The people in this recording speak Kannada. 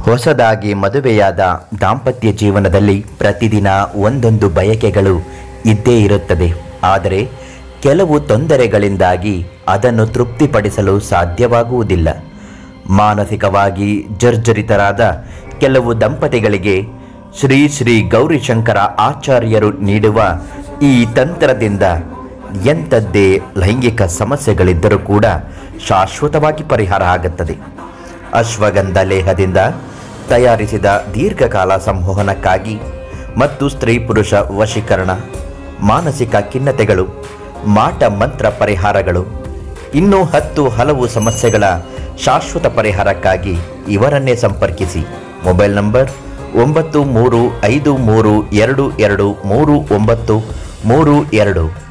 ಹೊಸದಾಗಿ ಮದುವೆಯಾದ ದಾಂಪತ್ಯ ಜೀವನದಲ್ಲಿ ಪ್ರತಿದಿನ ಒಂದೊಂದು ಬಯಕೆಗಳು ಇದ್ದೇ ಇರುತ್ತದೆ ಆದರೆ ಕೆಲವು ತೊಂದರೆಗಳಿಂದಾಗಿ ಅದನ್ನು ತೃಪ್ತಿಪಡಿಸಲು ಸಾಧ್ಯವಾಗುವುದಿಲ್ಲ ಮಾನಸಿಕವಾಗಿ ಜರ್ಜರಿತರಾದ ಕೆಲವು ದಂಪತಿಗಳಿಗೆ ಶ್ರೀ ಶ್ರೀ ಗೌರಿಶಂಕರ ಆಚಾರ್ಯರು ನೀಡುವ ಈ ತಂತ್ರದಿಂದ ಎಂಥದ್ದೇ ಲೈಂಗಿಕ ಸಮಸ್ಯೆಗಳಿದ್ದರೂ ಕೂಡ ಶಾಶ್ವತವಾಗಿ ಪರಿಹಾರ ಆಗುತ್ತದೆ ಅಶ್ವಗಂಧ ಲೇಹದಿಂದ ತಯಾರಿಸಿದ ದೀರ್ಘಕಾಲ ಸಂವಹನಕ್ಕಾಗಿ ಮತ್ತು ಸ್ತ್ರೀ ಪುರುಷ ವಶೀಕರಣ ಮಾನಸಿಕ ಖಿನ್ನತೆಗಳು ಮಾಟ ಮಂತ್ರ ಪರಿಹಾರಗಳು ಇನ್ನೂ ಹತ್ತು ಹಲವು ಸಮಸ್ಯೆಗಳ ಶಾಶ್ವತ ಪರಿಹಾರಕ್ಕಾಗಿ ಇವರನ್ನೇ ಸಂಪರ್ಕಿಸಿ ಮೊಬೈಲ್ ನಂಬರ್ ಒಂಬತ್ತು ಮೂರು ಐದು ಮೂರು ಎರಡು ಎರಡು ಮೂರು ಒಂಬತ್ತು ಮೂರು ಎರಡು